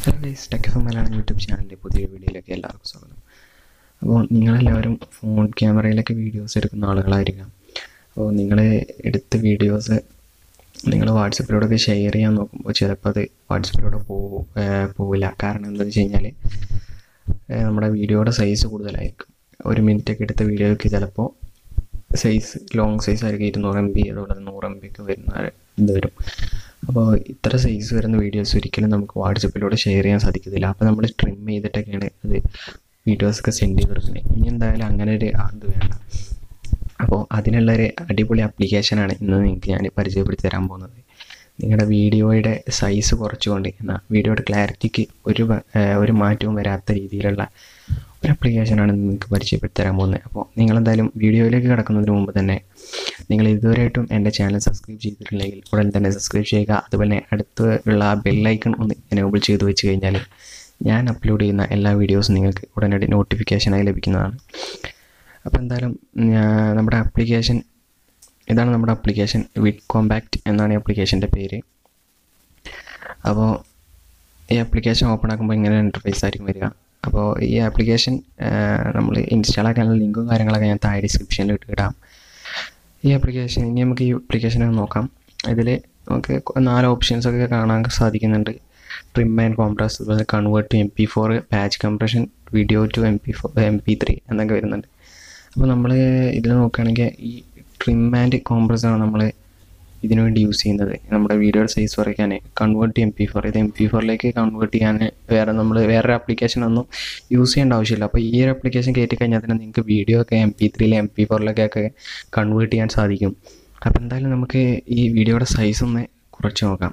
hello guys tech F Malayalam YouTube ചാനലിൻ്റെ പുതിയ വീഡിയോയിലേക്ക് എല്ലാവർക്കും സ്വാഗതം അപ്പോൾ നിങ്ങളെല്ലാവരും ഫോൺ ക്യാമറയിലൊക്കെ വീഡിയോസ് എടുക്കുന്ന ആളുകളായിരിക്കാം അപ്പോൾ നിങ്ങൾ എടുത്ത വീഡിയോസ് നിങ്ങൾ വാട്സപ്പിലൂടെയൊക്കെ ഷെയർ ചെയ്യാൻ നോക്കുമ്പോൾ ചിലപ്പോൾ അത് വാട്സപ്പിലൂടെ പോകും പോവില്ല കാരണം എന്താണെന്ന് വെച്ച് കഴിഞ്ഞാൽ നമ്മുടെ വീഡിയോയുടെ സൈസ് കൂടുതലായിരിക്കും ഒരു മിനിറ്റൊക്കെ എടുത്ത വീഡിയോയ്ക്ക് ചിലപ്പോൾ സൈസ് ലോങ് സൈസ് ആയിരിക്കും ഇരുന്നൂറ് എം ബി അതുപോലെ നൂറ് എം ബി ഒക്കെ വരുന്ന ഇത് വരും അപ്പോൾ ഇത്ര സൈസ് വരുന്ന വീഡിയോസ് ഒരിക്കലും നമുക്ക് വാട്സപ്പിലൂടെ ഷെയർ ചെയ്യാൻ സാധിക്കത്തില്ല അപ്പോൾ നമ്മൾ ട്രിം ചെയ്തിട്ടൊക്കെയാണ് അത് വീഡിയോസൊക്കെ സെൻഡ് ചെയ്ത് കൊടുക്കുന്നത് ഇനി എന്തായാലും അങ്ങനെ ഒരു ഇത് വേണ്ട അപ്പോൾ അതിനുള്ളൊരു അടിപൊളി ആപ്ലിക്കേഷനാണ് ഇന്ന് നിങ്ങൾക്ക് ഞാൻ പരിചയപ്പെടുത്തി തരാൻ പോകുന്നത് നിങ്ങളുടെ വീഡിയോയുടെ സൈസ് കുറച്ചുകൊണ്ട് എന്നാൽ വീഡിയോയുടെ ക്ലാരിറ്റിക്ക് ഒരു വ- ഏഹ് ഒരു മാറ്റവും വരാത്ത രീതിയിലുള്ള ഒരു ആപ്ലിക്കേഷനാണ് നിങ്ങൾക്ക് പരിചയപ്പെടുത്തി തരാൻ പോകുന്നത് അപ്പോൾ നിങ്ങളെന്തായാലും വീഡിയോയിലേക്ക് കിടക്കുന്നതിന് മുമ്പ് തന്നെ നിങ്ങൾ ഇതുവരെയായിട്ടും എൻ്റെ ചാനൽ സബ്സ്ക്രൈബ് ചെയ്തിട്ടില്ലെങ്കിൽ ഉടൻ തന്നെ സബ്സ്ക്രൈബ് ചെയ്യുക അതുപോലെ തന്നെ അടുത്ത് ഉള്ള ആ ബെല്ലൈക്കൺ ഒന്ന് എനേബിൾ ചെയ്ത് വെച്ച് കഴിഞ്ഞാൽ ഞാൻ അപ്ലോഡ് ചെയ്യുന്ന എല്ലാ വീഡിയോസും നിങ്ങൾക്ക് ഉടനടി നോട്ടിഫിക്കേഷനായി ലഭിക്കുന്നതാണ് അപ്പോൾ എന്തായാലും ഞാ- നമ്മുടെ ആപ്ലിക്കേഷൻ ഇതാണ് നമ്മുടെ ആപ്ലിക്കേഷൻ വിഡ് കോമ്പാക്റ്റ് എന്നാണ് ഈ ആപ്ലിക്കേഷൻ്റെ പേര് അപ്പോൾ ഈ ആപ്ലിക്കേഷൻ ഓപ്പൺ ആക്കുമ്പോൾ ഇങ്ങനെ ഇൻ്റർഫേസ് ആയിരിക്കും വരിക അപ്പോൾ ഈ ആപ്ലിക്കേഷൻ നമ്മൾ ഇൻസ്റ്റാൾ ആക്കാനുള്ള ലിങ്കും കാര്യങ്ങളൊക്കെ ഞാൻ താഴെ ഡിസ്ക്രിപ്ഷനിൽ ഇടാം ഈ ആപ്ലിക്കേഷൻ ഇനി നമുക്ക് ഈ ആപ്ലിക്കേഷൻ നോക്കാം ഇതിൽ നമുക്ക് നാല് ഓപ്ഷൻസ് ഒക്കെ കാണാൻ സാധിക്കുന്നുണ്ട് ട്രിം ആൻഡ് കോംപ്രസ് അതുപോലെ convert to M P four batch compression video to M P four M P three എന്നൊക്കെ വരുന്നുണ്ട് അപ്പോൾ നമ്മൾ ഇതിൽ നോക്കുകയാണെങ്കിൽ ഈ ട്രിം ആൻഡ് കോംപ്രസ് ആണ് നമ്മൾ ഇതിനു വേണ്ടി യൂസ് ചെയ്യുന്നത് നമ്മുടെ വീഡിയോയുടെ സൈസ് കുറയ്ക്കാൻ കൺവേർട്ട് എം പി ഫോർ ഇത് എം പി ഫോറിലേക്ക് കൺവേർട്ട് ചെയ്യാൻ വേറെ നമ്മൾ വേറൊരു ആപ്ലിക്കേഷൻ ഒന്നും യൂസ് ചെയ്യേണ്ട ആവശ്യമില്ല അപ്പോൾ ഈ ഒരു ആപ്ലിക്കേഷൻ കയറ്റി കഴിഞ്ഞാൽ തന്നെ നിങ്ങൾക്ക് വീഡിയോ ഒക്കെ എം പി ത്രീയിൽ എം പി ഫോറിലേക്കൊക്കെ കൺവേർട്ട് ചെയ്യാൻ സാധിക്കും അപ്പോൾ എന്തായാലും നമുക്ക് ഈ വീഡിയോയുടെ സൈസ് ഒന്ന് കുറച്ച് നോക്കാം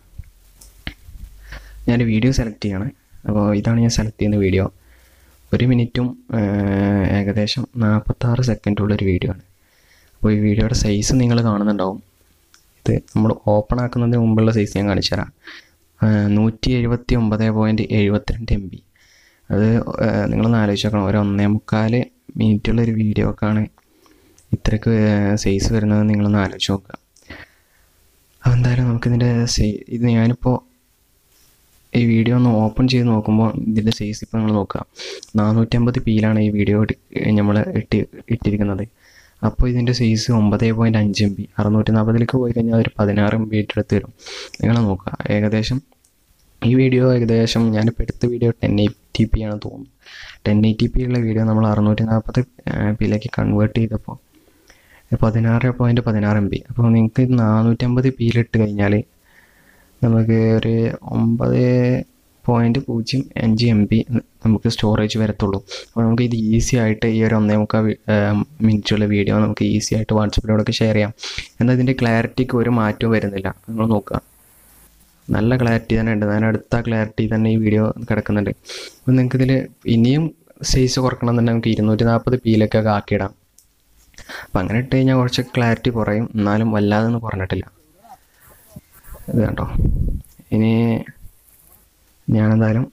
ഞാൻ വീഡിയോ സെലക്ട് ചെയ്യണം അപ്പോൾ ഇതാണ് ഞാൻ സെലക്ട് ചെയ്യുന്ന വീഡിയോ ഒരു മിനിറ്റും ഏഹ്, ഏകദേശം നാൽപ്പത്താറ് സെക്കൻഡുള്ളൊരു വീഡിയോ ആണ് അപ്പോൾ ഈ വീഡിയോയുടെ സൈസ് നിങ്ങൾ കാണുന്നുണ്ടാവും ഇത് നമ്മൾ ഓപ്പൺ ആക്കുന്നതിന് മുമ്പുള്ള സൈസ് ഞാൻ കാണിച്ചു തരാം നൂറ്റി എഴുപത്തി ഒമ്പത് പോയിൻറ്റ് എഴുപത്തിരണ്ട് എം ബി അത് നിങ്ങളൊന്ന് ആലോചിച്ച് നോക്കണം ഒരു ഒന്നേ മുക്കാൽ മിനിറ്റുള്ള ഒരു വീഡിയോ ഒക്കെ ആണ് ഇത്രയ്ക്ക് സൈസ് വരുന്നത് നിങ്ങളൊന്ന് ആലോചിച്ച് നോക്കുക അപ്പോൾ എന്തായാലും നമുക്കിതിൻ്റെ സൈ ഇത് ഞാനിപ്പോൾ ഈ വീഡിയോ ഒന്ന് ഓപ്പൺ ചെയ്ത് നോക്കുമ്പോൾ ഇതിൻ്റെ സൈസ് ഇപ്പോൾ നിങ്ങൾ നോക്കുക നാനൂറ്റമ്പത് പിയിലാണ് ഈ വീഡിയോ നമ്മൾ ഇട്ട് ഇട്ടിരിക്കുന്നത് അപ്പോൾ ഇതിൻ്റെ സൈസ് ഒമ്പത് പോയിൻറ്റ് അഞ്ച് എം ബി അറുന്നൂറ്റി നാൽപ്പതിലേക്ക് പോയി കഴിഞ്ഞാൽ ഒരു പതിനാറ് എം ബി അടുത്ത് വരും നിങ്ങൾ നോക്കുക ഏകദേശം ഈ വീഡിയോ ഏകദേശം ഞാനിപ്പോൾ എടുത്ത വീഡിയോ ടെൻ എയ്റ്റി പി ആണ് തോന്നുന്നു ടെൻ എയ്റ്റി പി ഉള്ള വീഡിയോ നമ്മൾ അറുന്നൂറ്റി നാൽപ്പത് പിയിലേക്ക് കൺവേർട്ട് ചെയ്തപ്പോൾ പതിനാറ് പോയിൻറ്റ് പതിനാറ് എം ബി അപ്പോൾ നിങ്ങൾക്ക് നാനൂറ്റമ്പത് പിയിലിട്ട് കഴിഞ്ഞാൽ നമുക്ക് ഒരു ഒമ്പത് പോയിൻറ്റ് പൂജ്യം അഞ്ച് എം ബി നമുക്ക് സ്റ്റോറേജ് വരത്തുള്ളൂ അപ്പോൾ നമുക്ക് ഇത് ഈസി ആയിട്ട് ഈ ഒരു ഒന്നേ മുക്കാൽ മിനിറ്റുള്ള വീഡിയോ നമുക്ക് ഈസി ആയിട്ട് വാട്സപ്പിലൂടെയൊക്കെ ഷെയർ ചെയ്യാം എന്നാൽ ഇതിൻ്റെ ക്ലാരിറ്റിക്ക് ഒരു മാറ്റവും വരുന്നില്ല നിങ്ങൾ നോക്കുക നല്ല ക്ലാരിറ്റി തന്നെ ഉണ്ട് ഞാൻ അടുത്ത ക്ലാരിറ്റി തന്നെ ഈ വീഡിയോ കിടക്കുന്നുണ്ട് അപ്പോൾ നിങ്ങൾക്ക് ഇതിൽ ഇനിയും സൈസ് കുറക്കണം എന്നുണ്ടെങ്കിൽ നമുക്ക് ഇരുന്നൂറ്റി നാൽപ്പത് പിയിലൊക്കെ ആക്കിയിടാം അപ്പം അങ്ങനെ ഇട്ട് കഴിഞ്ഞാൽ കുറച്ച് ക്ലാരിറ്റി കുറയും എന്നാലും വല്ലാതെ ഒന്നും കുറഞ്ഞിട്ടില്ല ഇത് കണ്ടോ ഇനി ഞാനെന്തായാലും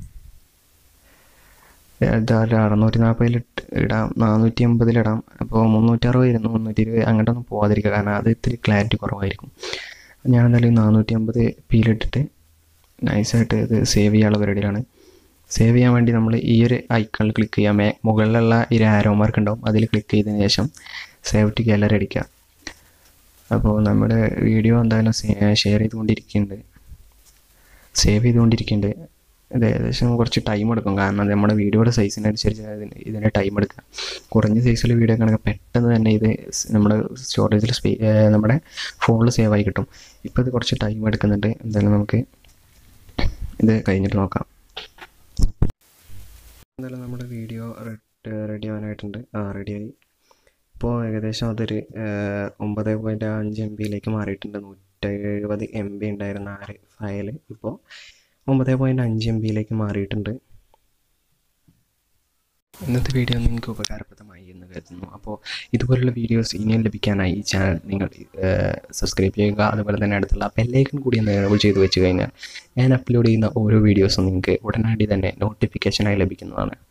എന്തായാലും അറുന്നൂറ്റി നാൽപ്പതിൽ ഇടാം നാനൂറ്റി എൺപതിലിടാം അപ്പോൾ മുന്നൂറ്ററുപത് ഇരുന്ന് മുന്നൂറ്റി ഇരുപത് അങ്ങോട്ടൊന്നും പോകാതിരിക്കുക കാരണം അത് ഇത്തിരി ക്ലാരിറ്റി കുറവായിരിക്കും ഞാനെന്തായാലും നാനൂറ്റി അമ്പത് പിയിലിട്ടിട്ട് നൈസായിട്ട് ഇത് സേവ് ചെയ്യാനുള്ള പരിപാടിയിലാണ് സേവ് ചെയ്യാൻ വേണ്ടി നമ്മൾ ഈ ഒരു ഐക്കണിൽ ക്ലിക്ക് ചെയ്യാം മേ മുകളിലുള്ള ഈ ഒരു ആരോ മാർക്ക് ഉണ്ടാവും അതിൽ ക്ലിക്ക് ചെയ്തതിന് ശേഷം സേവ് ടു ഗാലറി അടിക്കുക അപ്പോൾ നമ്മുടെ വീഡിയോ എന്തായാലും ഷെയർ ചെയ്തുകൊണ്ടിരിക്കുന്നുണ്ട് സേവ് ചെയ്തുകൊണ്ടിരിക്കുന്നുണ്ട് ഇത് ഏകദേശം കുറച്ച് ടൈം എടുക്കും കാരണം അത് നമ്മുടെ വീഡിയോയുടെ സൈസിനനുസരിച്ച് അതിന് ഇതിന് ടൈം എടുക്കുക കുറഞ്ഞ സൈസിലുള്ള വീഡിയോ ഒക്കെ ആണെങ്കിൽ പെട്ടെന്ന് തന്നെ ഇത് സ് നമ്മുടെ സ്റ്റോറേജിൽ സ്പേ നമ്മുടെ ഫോണിൽ സേവ് ആയി കിട്ടും ഇപ്പോൾ ഇത് കുറച്ച് ടൈം എടുക്കുന്നുണ്ട് എന്തായാലും നമുക്ക് ഇത് കഴിഞ്ഞിട്ട് നോക്കാം എന്തായാലും നമ്മുടെ വീഡിയോ റെഡി ആവാനായിട്ടുണ്ട് ആ റെഡിയായി ഇപ്പോൾ ഏകദേശം അതൊരു ഏഹ്, ഒമ്പത് പോയിൻറ്റ് അഞ്ച് എം ബിയിലേക്ക് മാറിയിട്ടുണ്ട് നൂറ്റി എഴുപത് എം ബി ഉണ്ടായിരുന്ന ആ ഒരു ഫയൽ ഇപ്പോൾ ഒമ്പത് പോയിൻറ്റ് അഞ്ച് എം ബിയിലേക്ക് മാറിയിട്ടുണ്ട് ഇന്നത്തെ വീഡിയോ നിങ്ങൾക്ക് ഉപകാരപ്രദമായി എന്ന് കരുതുന്നു അപ്പോൾ ഇതുപോലുള്ള വീഡിയോസ് ഇനിയും ലഭിക്കാനായി ഈ ചാനൽ നിങ്ങൾ സബ്സ്ക്രൈബ് ചെയ്യുക അതുപോലെ തന്നെ അടുത്തുള്ള ബെല്ലൈക്കൺ കൂടി ഒന്ന് എനേബിൾ ചെയ്ത് വെച്ച് കഴിഞ്ഞാൽ ഞാൻ അപ്ലോഡ് ചെയ്യുന്ന ഓരോ വീഡിയോസും നിങ്ങൾക്ക് ഉടനടി തന്നെ നോട്ടിഫിക്കേഷനായി ലഭിക്കുന്നതാണ്